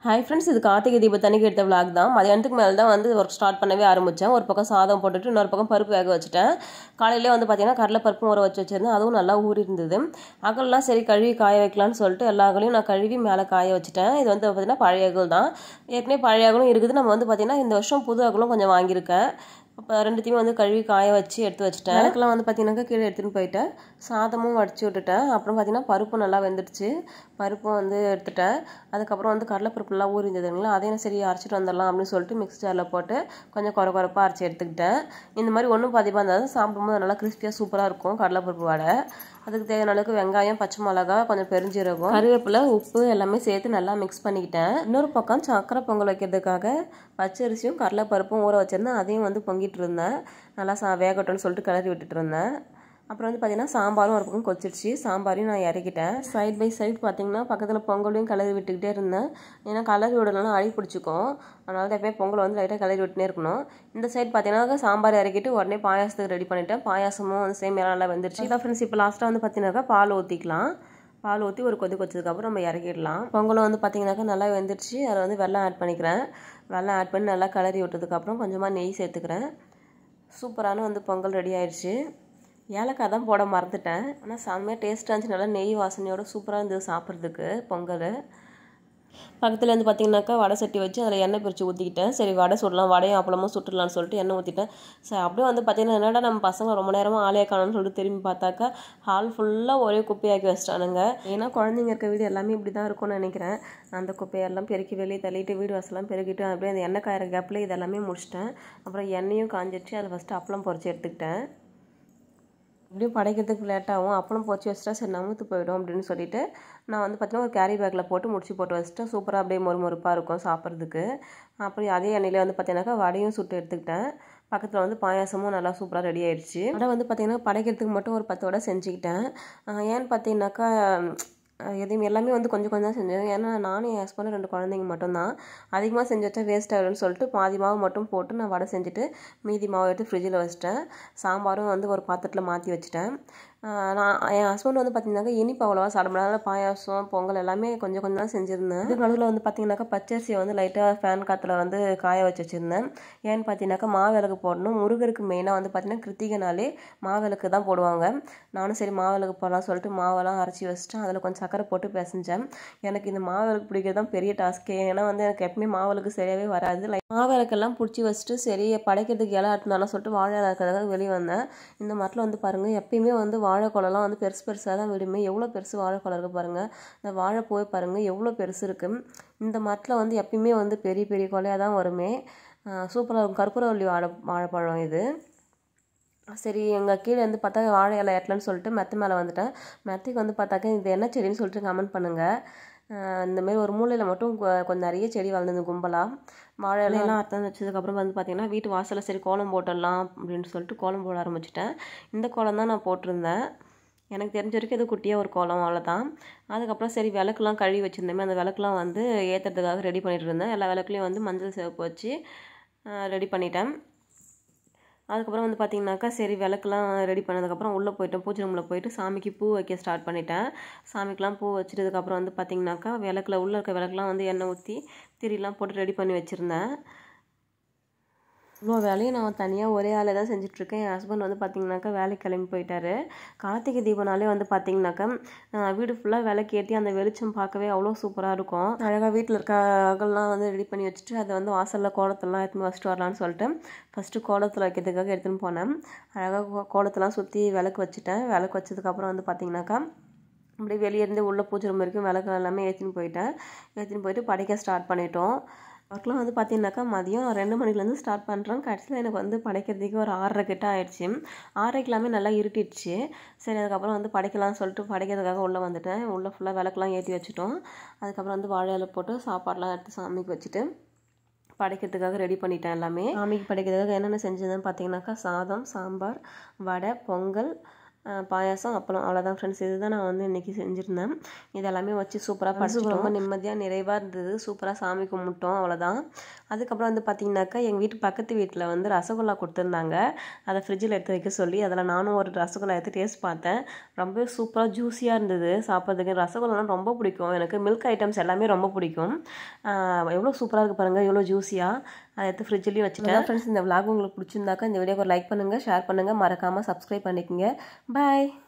hi friends இது கார்த்திகை தீபத்தன்னைக்கு எடுத்த vlog தான் மதியானத்துக்கு மேலே தான் வந்து ஒர்க் ஸ்டார்ட் பண்ணவே ஆரம்பித்தேன் ஒரு பக்கம் சாதம் போட்டுட்டு இன்னொரு பக்கம் பருப்பு வேக வச்சுட்டேன் காலையிலே வந்து பார்த்தீங்கன்னா கடலை பருப்பும் ஊற வச்சு வச்சிருந்தேன் அதுவும் நல்லா ஊறி இருந்தது அகல்லாம் சரி கழுவி காய வைக்கலாம்னு சொல்லிட்டு எல்லா அகலையும் நான் கழுவி மேலே காய வச்சுட்டேன் இது வந்து பார்த்தீங்கன்னா பழைய அகல் தான் ஏற்கனவே பழைய அகலும் இருக்குது நம்ம வந்து பார்த்தீங்கன்னா இந்த வருஷம் புது அகலும் கொஞ்சம் வாங்கியிருக்கேன் இப்போ ரெண்டுத்தையும் வந்து கழுவி காய வச்சு எடுத்து வச்சுட்டேன் எனக்குலாம் வந்து பார்த்தீங்கன்னாக்கா கீழே எடுத்துகிட்டு போயிட்டேன் சாதமும் வடிச்சு விட்டுட்டேன் அப்புறம் பார்த்தீங்கன்னா பருப்பு நல்லா வெந்துடுச்சு பருப்பும் வந்து எடுத்துட்டேன் அதுக்கப்புறம் வந்து கடலைப்பருப்பு நல்லா ஊறி இருந்ததுங்களா அதையும் சரி அரைச்சிட்டு வந்துடலாம் அப்படின்னு சொல்லிட்டு மிக்ஸ் ஜாரில் போட்டு கொஞ்சம் குறை குறைப்பாக அரைச்சி எடுத்துக்கிட்டேன் இந்த மாதிரி ஒன்றும் பாதிப்பாக இருந்தால் தான் சாப்பிடும்போது நல்லா கிறிஸ்பியாக சூப்பராக இருக்கும் கடலைப்பருப்பு வடை அதுக்கு தேவையான அளவுக்கு வெங்காயம் பச்சை மிளகா கொஞ்சம் பெருஞ்சீரகம் கருவேப்பிலை உப்பு எல்லாமே சேர்த்து நல்லா மிக்ஸ் பண்ணிக்கிட்டேன் இன்னொரு பக்கம் சக்கரை பொங்கல் வைக்கிறதுக்காக பச்சரிசியும் கடலைப்பருப்பும் ஊற வச்சுருந்தேன் அதையும் வந்து பொங்கிட்டு இருந்தேன் நல்லா சா வேகட்டும்னு சொல்லிட்டு கிளறி விட்டுட்டு இருந்தேன் அப்புறம் வந்து பார்த்தீங்கன்னா சாம்பாரும் ஒரு பக்கம் கொச்சிடுச்சு சாம்பாரையும் நான் இறக்கிட்டேன் சைட் பை சைடு பார்த்தீங்கன்னா பக்கத்தில் பொங்கலையும் கிளறி விட்டுக்கிட்டே இருந்தேன் ஏன்னா கலரி விடலாம் அடி பிடிச்சிக்கும் அதனால தான் எப்போயும் பொங்கல் வந்து லைட்டாக கிளறி விட்டுனே இருக்கணும் இந்த சைடு பார்த்தீங்கன்னா சாம்பார் இறக்கிட்டு உடனே பாயாசத்துக்கு ரெடி பண்ணிட்டேன் பாயாசமும் வந்து சேம் நல்லா வந்துருச்சு இதான் ஃப்ரெண்ட்ஸ் இப்போ லாஸ்ட்டாக வந்து பார்த்தீங்கன்னாக்கா பால் ஊற்றிக்கலாம் பால் ஊற்றி ஒரு கொதி கொச்சதுக்கப்புறம் நம்ம இறக்கிடலாம் பொங்கலும் வந்து பார்த்தீங்கன்னாக்கா நல்லா வெந்துருச்சு அதில் வந்து வெள்ளம் ஆட் பண்ணிக்கிறேன் வெள்ளம் ஆட் பண்ணி நல்லா கிளறி விட்டதுக்கப்புறம் கொஞ்சமாக நெய் சேர்த்துக்கிறேன் சூப்பரான வந்து பொங்கல் ரெடி ஆயிடுச்சு ஏலக்காய் தான் போட மறந்துட்டேன் ஆனால் செம்மையாக டேஸ்ட்டாக இருந்துச்சு நல்லா நெய் வாசனையோட சூப்பராக இருந்தது சாப்பிட்றதுக்கு பொங்கல் பக்கத்தில் வந்து பார்த்தீங்கன்னாக்கா வடை சட்டி வச்சு அதில் எண்ணெய் பிரித்து ஊற்றிக்கிட்டேன் சரி வடை சுடலாம் வடையும் அப்பளமும் சுட்டுடலாம்னு சொல்லிட்டு எண்ணெய் ஊற்றிட்டேன் சரி அப்படியே வந்து பார்த்தீங்கன்னா என்னடா நம்ம பசங்க ரொம்ப நேரமாக ஆலையே காணும்னு சொல்லிட்டு திரும்பி பார்த்தாக்கா ஹால் ஃபுல்லாக ஒரே குப்பையாக்கி வச்சிட்டானுங்க ஏன்னா குழந்தைங்க இருக்க வீடு எல்லாமே இப்படி தான் இருக்கும்னு நினைக்கிறேன் அந்த குப்பையெல்லாம் பெருக்கி வெளியே தள்ளிட்டு வீடு வாசலாம் பெருக்கிட்டு அப்படியே அந்த எண்ணெய் காயிற கேப்பில் இதெல்லாமே முடிச்சிட்டேன் அப்புறம் எண்ணெயும் காஞ்சிடுச்சு அதை ஃபஸ்ட்டு அப்பளம் பொறிச்சு எடுத்துக்கிட்டேன் இப்படியும் படைக்கிறதுக்கு லேட்டாகும் அப்பளம் பொறிச்சு வச்சிட்டா சரி நமுத்து போயிடும் அப்படின்னு சொல்லிட்டு நான் வந்து பார்த்தீங்கன்னா ஒரு கேரி பேக்கில் போட்டு முடிச்சு போட்டு வச்சுட்டு சூப்பராக அப்படியே மொறு மொறுப்பாக இருக்கும் சாப்பிட்றதுக்கு அப்படி அதே எண்ணெயிலே வந்து பார்த்தீங்கன்னாக்கா வடையும் சுட்டு எடுத்துக்கிட்டேன் பக்கத்தில் வந்து பாயாசமும் நல்லா சூப்பராக ரெடி ஆயிடுச்சு வடை வந்து பார்த்தீங்கன்னா படைக்கிறதுக்கு மட்டும் ஒரு பத்து வடை செஞ்சுக்கிட்டேன் ஏன்னு பார்த்தீங்கன்னாக்கா எதையும் எல்லாமே வந்து கொஞ்சம் கொஞ்சம் தான் செஞ்சேன் ஏன்னா நானும் என் ஹஸ்பண்டும் ரெண்டு குழந்தைங்க மட்டும்தான் அதிகமாக செஞ்சு வச்சா வேஸ்ட் ஆகிடும்னு சொல்லிட்டு பாதி மாவு மட்டும் போட்டு நான் வடை செஞ்சுட்டு மீதி மாவு எடுத்து ஃப்ரிட்ஜில் வச்சுட்டேன் சாம்பாரும் வந்து ஒரு பாத்திரத்தில் மாற்றி வச்சுட்டேன் நான் என் ஹஸ்பண்ட் வந்து பார்த்தீங்கன்னாக்கா இனிப்பு அவ்வளோவா சாப்பிட முடியாது பாயாசம் பொங்கல் எல்லாமே கொஞ்சம் கொஞ்சம் தான் செஞ்சுருந்தேன் இதுக்கு நடுவில் வந்து பார்த்தீங்கன்னாக்கா பச்சரிசியை வந்து லைட்டாக ஃபேன் காற்றுல வந்து காய வச்சு வச்சுருந்தேன் ஏன்னு பார்த்தீங்கன்னாக்கா மாவிளக்கு போடணும் முருகருக்கு மெயினாக வந்து பார்த்தீங்கன்னா கிருத்திகைனாலே மாவிளக்கு தான் போடுவாங்க நானும் சரி மாவிளக்கு போடலாம் சொல்லிட்டு மாவெல்லாம் அரைச்சி வச்சுட்டேன் அதில் கொஞ்சம் சக்கரை போட்டு பிசைஞ்சேன் எனக்கு இந்த மாவிளக்கு பிடிக்கிறது தான் பெரிய டாஸ்க்கு ஏன்னா வந்து எனக்கு எப்பவுமே மாவிளக்கு சரியாகவே வராது லைக் மாவிளக்கெல்லாம் பிடிச்சி வச்சுட்டு சரி படைக்கிறதுக்கு இலை ஆட்டினாலும் சொல்லிட்டு வாழை இருக்கிறதுக்காக வெளியே வந்தேன் இந்த மரத்தில் வந்து பாருங்கள் எப்பயுமே வந்து வாழைக்கொலைலாம் வந்து பெருசு பெருசாக தான் விடுமே எவ்வளோ பெருசு வாழைக்கொலை இருக்குது பாருங்கள் இந்த வாழைப்பூவை பாருங்கள் எவ்வளோ பெருசு இருக்குது இந்த மரத்தில் வந்து எப்பயுமே வந்து பெரிய பெரிய கொலையாக தான் வருமே சூப்பராக இருக்கும் கற்பூரவள்ளி வாழை வாழைப்பழம் இது சரி எங்கள் கீழே வந்து பார்த்தா வாழை இலை எட்டலன்னு சொல்லிட்டு மெத்த மேலே வந்துட்டேன் மெத்தைக்கு வந்து பார்த்தாக்க இது என்ன செடின்னு சொல்லிட்டு கமெண்ட் பண்ணுங்கள் இந்தமாரி ஒரு மூலையில் மட்டும் கொஞ்சம் நிறைய செடி வளர்ந்தது கும்பலாக வாழை இலையெல்லாம் அறுத்து வச்சதுக்கப்புறம் வந்து பார்த்திங்கன்னா வீட்டு வாசலில் சரி கோலம் போட்டுடலாம் அப்படின்னு சொல்லிட்டு கோலம் போட ஆரம்பிச்சிட்டேன் இந்த கோலம் தான் நான் போட்டிருந்தேன் எனக்கு தெரிஞ்ச வரைக்கும் இது குட்டியாக ஒரு கோலம் அவ்வளோதான் அதுக்கப்புறம் சரி விளக்குலாம் கழுவி வச்சுருந்தேமே அந்த விளக்குலாம் வந்து ஏற்றுறதுக்காக ரெடி பண்ணிகிட்டு இருந்தேன் எல்லா விளக்குலையும் வந்து மஞ்சள் சிவப்பு வச்சு ரெடி பண்ணிட்டேன் அதுக்கப்புறம் வந்து பார்த்திங்கனாக்கா சரி விளக்குலாம் ரெடி பண்ணதுக்கப்புறம் உள்ளே போயிட்டேன் பூஜை ரூமில் போயிட்டு சாமிக்கு பூ வைக்க ஸ்டார்ட் பண்ணிட்டேன் சாமிக்கெலாம் பூ வச்சிட்டதுக்கப்புறம் வந்து பார்த்திங்கனாக்கா விளக்கில் உள்ளே இருக்க விளக்குலாம் வந்து எண்ணெய் ஊற்றி திரிலாம் போட்டு ரெடி பண்ணி வச்சுருந்தேன் இவ்வளோ வேலையும் நான் தனியாக ஒரே ஆளே தான் செஞ்சிட்ருக்கேன் என் ஹஸ்பண்ட் வந்து பார்த்திங்கனாக்கா வேலைக்கு கிளம்பி போயிட்டாரு கார்த்திகை தீபனாலே வந்து பார்த்திங்கனாக்கா வீடு ஃபுல்லாக விளக்கு ஏற்றி அந்த வெளிச்சம் பார்க்கவே அவ்வளோ சூப்பராக இருக்கும் அழகாக வீட்டில் இருக்க அகல்லாம் வந்து ரெடி பண்ணி வச்சுட்டு அதை வந்து வாசலில் கோலத்தெல்லாம் எடுத்துன்னு வச்சுட்டு வரலான்னு சொல்லிட்டு ஃபஸ்ட்டு கோலத்தில் வைக்கிறதுக்காக எடுத்துன்னு போனேன் அழகாக கோலத்தெல்லாம் சுற்றி விளக்கு வச்சுட்டேன் விளக்கு வச்சதுக்கப்புறம் வந்து பார்த்திங்கனாக்கா அப்படியே வெளியே இருந்து உள்ள பூஜை ரூம் வரைக்கும் விளக்கு எல்லாமே ஏற்றின்னு போயிட்டேன் ஏற்றின்னு போயிட்டு படைக்க ஸ்டார்ட் பண்ணிட்டோம் ஒர்க்லாம் வந்து பார்த்தீங்கன்னாக்கா மதியம் ரெண்டு மணிலேருந்து ஸ்டார்ட் பண்ணுறோம் கடைசியில் எனக்கு வந்து படைக்கிறதுக்கு ஒரு ஆறரை கிட்ட ஆயிடுச்சு ஆறரைக்கெல்லாமே நல்லா இருட்டிடுச்சு சரி அதுக்கப்புறம் வந்து படைக்கலாம்னு சொல்லிட்டு படைக்கிறதுக்காக உள்ளே வந்துட்டேன் உள்ளே ஃபுல்லாக விளக்கெலாம் ஏற்றி வச்சுட்டோம் அதுக்கப்புறம் வந்து வாழை இலை போட்டு சாப்பாடெலாம் எடுத்து சாமிக்கு வச்சுட்டு படைக்கிறதுக்காக ரெடி பண்ணிட்டேன் எல்லாமே சாமிக்கு படைக்கிறதுக்காக என்னென்ன செஞ்சதுன்னு பார்த்தீங்கன்னாக்கா சாதம் சாம்பார் வடை பொங்கல் அஹ் பாயாசம் அப்பளம் அவ்வளோதான் ஃப்ரெண்ட்ஸ் இதுதான் நான் வந்து இன்றைக்கி செஞ்சுருந்தேன் இதெல்லாமே வச்சு சூப்பராக படிச்சு ரொம்ப நிம்மதியாக நிறைவாக இருந்தது சூப்பராக சாமி கும்பிட்டோம் அவ்வளோதான் அதுக்கப்புறம் வந்து பார்த்தீங்கன்னாக்கா எங்கள் வீட்டு பக்கத்து வீட்டில் வந்து ரசகுல்லா கொடுத்துருந்தாங்க அதை ஃப்ரிட்ஜில் எடுத்து வைக்க சொல்லி அதில் நானும் ஒரு ரசகுல்லா எடுத்து டேஸ்ட் பார்த்தேன் ரொம்பவே சூப்பராக ஜூஸியாக இருந்தது சாப்பிட்றதுக்கு ரசகுல்லாலாம் ரொம்ப பிடிக்கும் எனக்கு மில்க் ஐட்டம்ஸ் எல்லாமே ரொம்ப பிடிக்கும் ஆஹ் எவ்வளோ சூப்பராக இருக்குது பாருங்கள் எவ்வளோ ஜூஸியாக அதை எடுத்து ஃப்ரிட்ஜ்லேயும் வச்சுட்டேன் ஃப்ரெண்ட்ஸ் இந்த vlog உங்களுக்கு பிடிச்சிருந்தாக்கா இந்த வீடியோக்கு லைக் பண்ணுங்கள் ஷேர் பண்ணுங்கள் மறக்காமல் சப்ஸ்கிரைப் பண்ணிக்கோங்க பாய்